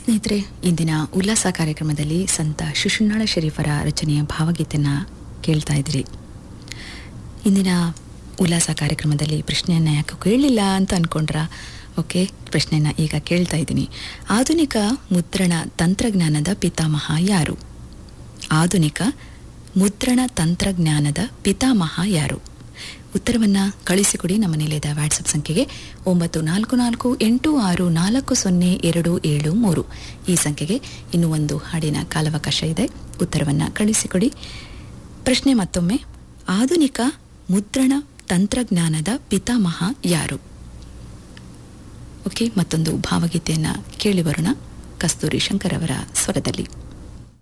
ಸ್ನೇಹಿತರೆ ಇಂದಿನ ಉಲ್ಲಾಸ ಕಾರ್ಯಕ್ರಮದಲ್ಲಿ ಸಂತ ಶಿಶುನಾಳ ಶರೀಫರ ರಚನೆಯ ಭಾವಗೀತೆಯನ್ನು ಕೇಳ್ತಾ ಇದ್ರಿ ಇಂದಿನ ಉಲ್ಲಾಸ ಕಾರ್ಯಕ್ರಮದಲ್ಲಿ ಪ್ರಶ್ನೆಯನ್ನು ಯಾಕೆ ಕೇಳಲಿಲ್ಲ ಅಂತ ಅಂದ್ಕೊಂಡ್ರ ಓಕೆ ಪ್ರಶ್ನೆಯನ್ನು ಈಗ ಕೇಳ್ತಾ ಇದ್ದೀನಿ ಆಧುನಿಕ ಮುದ್ರಣ ತಂತ್ರಜ್ಞಾನದ ಪಿತಾಮಹ ಯಾರು ಆಧುನಿಕ ಮುದ್ರಣ ತಂತ್ರಜ್ಞಾನದ ಪಿತಾಮಹ ಯಾರು ಉತ್ತರವನ್ನು ಕಳಿಸಿಕೊಡಿ ನಮ್ಮ ನಿಲಯದ ವಾಟ್ಸಪ್ ಸಂಖ್ಯೆಗೆ ಒಂಬತ್ತು ನಾಲ್ಕು ನಾಲ್ಕು ಎಂಟು ಆರು ನಾಲ್ಕು ಸೊನ್ನೆ ಎರಡು ಏಳು ಮೂರು ಈ ಸಂಖ್ಯೆಗೆ ಇನ್ನೂ ಒಂದು ಹಾಡಿನ ಕಾಲಾವಕಾಶ ಇದೆ ಉತ್ತರವನ್ನು ಕಳಿಸಿಕೊಡಿ ಪ್ರಶ್ನೆ ಮತ್ತೊಮ್ಮೆ ಆಧುನಿಕ ಮುದ್ರಣ ತಂತ್ರಜ್ಞಾನದ ಪಿತಾಮಹ ಯಾರು ಓಕೆ ಮತ್ತೊಂದು ಭಾವಗೀತೆಯನ್ನು ಕೇಳಿ ಬರೋಣ ಕಸ್ತೂರಿ ಶಂಕರ್ ಅವರ ಸ್ವರದಲ್ಲಿ